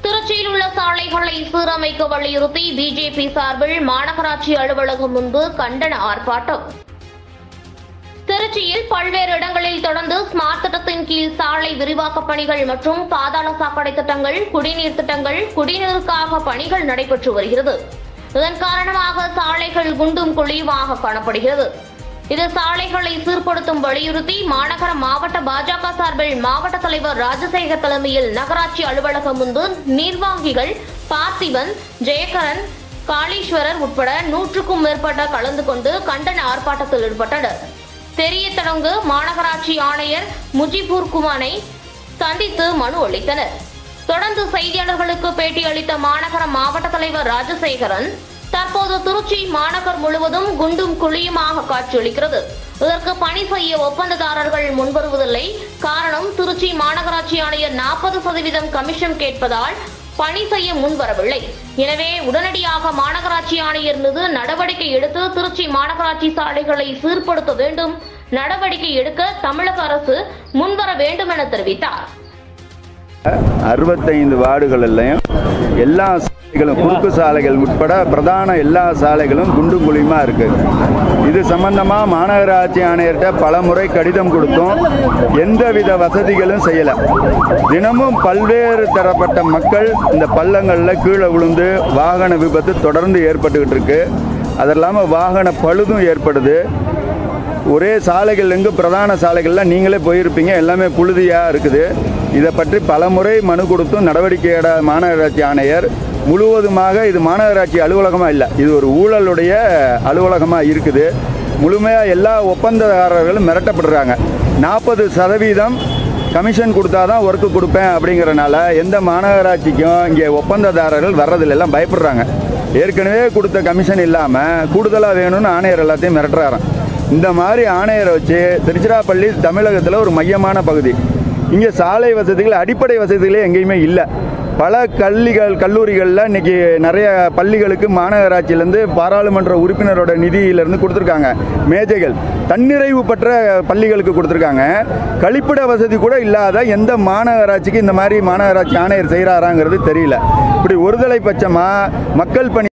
திருச்சியில் உள்ள சாலைகளை சீரமைக்க வலியுறுத்தி பிஜேபி சார்பில் மாநகராட்சி அலுவலகம் முன்பு கண்டன ஆர்ப்பாட்டம் திருச்சியில் பல்வேறு இடங்களில் தொடர்ந்து ஸ்மார்ட் திட்டத்தின் கீழ் சாலை விரிவாக்கப் பணிகள் மற்றும் பாதாள சாக்கடை திட்டங்கள் குடிநீர் திட்டங்கள் குடிநீருக்காக பணிகள் நடைபெற்று வருகிறது இதன் காரணமாக சாலைகள் குண்டும் குழியுமாக காணப்படுகிறது இது சாலைகளை சீர்படுத்தும் வலியுறுத்தி மாநகர மாவட்ட பாஜக சார்பில் மாவட்ட தலைவர் ராஜசேகர் தலைமையில் நகராட்சி அலுவலகம் முன்பு நிர்வாகிகள் பார்த்திபன் ஜெயகரன் காளீஸ்வரர் உட்பட நூற்றுக்கும் மேற்பட்ட கலந்து கொண்டு கண்டன ஆர்ப்பாட்டத்தில் ஈடுபட்டனர் தெரியத்தடங்கு மாநகராட்சி ஆணையர் முஜிபூர் குமானை சந்தித்து மனு அளித்தனர் தொடர்ந்து செய்தியாளர்களுக்கு பேட்டியளித்த மாநகர மாவட்ட தலைவர் ராஜசேகரன் தற்போது திருச்சி மாநகர் முழுவதும் குண்டும் குழியுமாக காட்சியளிக்கிறது இதற்கு பணி செய்ய ஒப்பந்ததாரர்கள் முன்வருவதில்லை காரணம் திருச்சி மாநகராட்சி ஆணையர் நாற்பது சதவீதம் கமிஷன் கேட்பதால் பணி செய்ய முன்வரவில்லை எனவே உடனடியாக மாநகராட்சி ஆணையர் மீது நடவடிக்கை எடுத்து திருச்சி மாநகராட்சி சாலைகளை சீர்படுத்த வேண்டும் நடவடிக்கை எடுக்க தமிழக அரசு முன்வர வேண்டும் என தெரிவித்தார் அறுபத்தைந்து வார்டுகளிலையும் எல்லா சாலைகளும் குறுக்கு சாலைகள் உட்பட பிரதான எல்லா சாலைகளும் குண்டும் குழியுமா இருக்கு இது சம்பந்தமா மாநகராட்சி ஆணையர்கிட்ட பல முறை கடிதம் கொடுத்தோம் எந்தவித வசதிகளும் செய்யலை தினமும் பல்வேறு தரப்பட்ட மக்கள் இந்த பள்ளங்களில் கீழே விழுந்து வாகன விபத்து தொடர்ந்து ஏற்பட்டுக்கிட்டு இருக்கு அது இல்லாமல் வாகன பழுதும் ஏற்படுது ஒரே சாலைகள் எங்கு பிரதான சாலைகளில் நீங்களே போயிருப்பீங்க எல்லாமே புழுதியாக இருக்குது இதை பற்றி பல முறை மனு கொடுத்தும் நடவடிக்கையிட மாநகராட்சி ஆணையர் முழுவதுமாக இது மாநகராட்சி அலுவலகமாக இல்லை இது ஒரு ஊழலுடைய அலுவலகமாக இருக்குது முழுமையாக எல்லா ஒப்பந்ததாரர்களும் மிரட்டப்படுறாங்க நாற்பது சதவீதம் கமிஷன் கொடுத்தா தான் ஒர்க்கு கொடுப்பேன் அப்படிங்கிறனால எந்த மாநகராட்சிக்கும் இங்கே ஒப்பந்ததாரர்கள் வர்றதில்ல எல்லாம் பயப்படுறாங்க ஏற்கனவே கொடுத்த கமிஷன் இல்லாமல் கூடுதலாக வேணும்னு ஆணையர் எல்லாத்தையும் மிரட்டுறாராம் இந்த மாதிரி ஆணையரை வச்சு திருச்சிராப்பள்ளி தமிழகத்தில் ஒரு மையமான பகுதி இங்கே சாலை வசதிகள் அடிப்படை வசதிகளே எங்கேயுமே இல்லை பல கல்விகள் கல்லூரிகளில் இன்னைக்கு நிறைய பள்ளிகளுக்கு மாநகராட்சியிலேருந்து பாராளுமன்ற உறுப்பினரோட நிதியிலேருந்து கொடுத்துருக்காங்க மேஜைகள் தன்னிறைவு பெற்ற பள்ளிகளுக்கு கொடுத்துருக்காங்க கழிப்பிட வசதி கூட இல்லாத எந்த மாநகராட்சிக்கு இந்த மாதிரி மாநகராட்சி ஆணையர் செய்கிறாராங்கிறது தெரியல இப்படி ஒருதலை பட்சமாக மக்கள் பணி